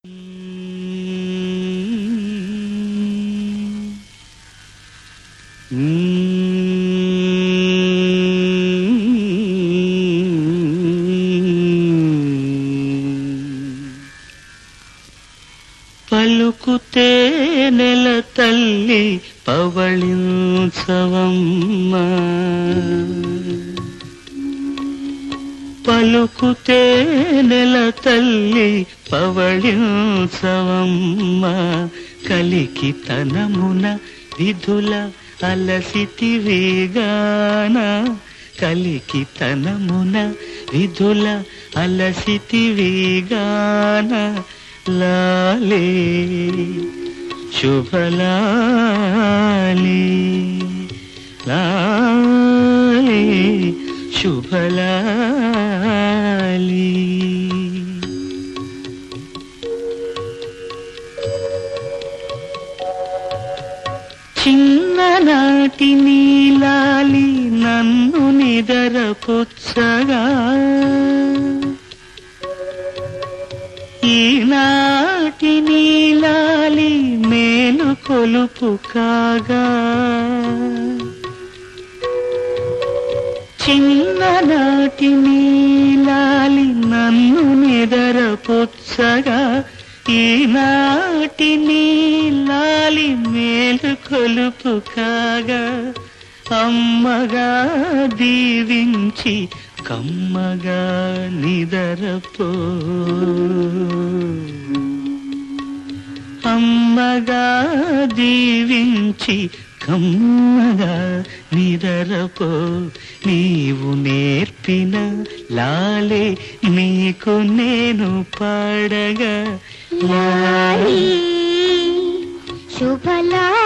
పలుకుతే నెల తల్లి పవళించవమ్మ పలుకుతే నెల తల్లి పవళించవమ్మ కలికి తనమున విధుల అలసితి వేగాన కలికి తనమున విధుల అలసితి వేగాన లాలే శుభలాలి లాలే శుభలాలి చిన్ననాటి నీలాలి నన్ను నిదరపుచ్చగా ఈనాటి నీలాలి మేలు కొలుపు కాగా చిన్ననాటి నీలాలి నన్ను నిదరపుచ్చగా ఈనాటి నీలాలి మేలు కొలుపు కాగా అమ్మగా దీవించి కమ్మగా నిదరపో అమ్మగా దీవించి కమ్మగా నిదరపో నీవు నేర్పిన లాలే నీకు నేను పాడగా లాలి శుభలా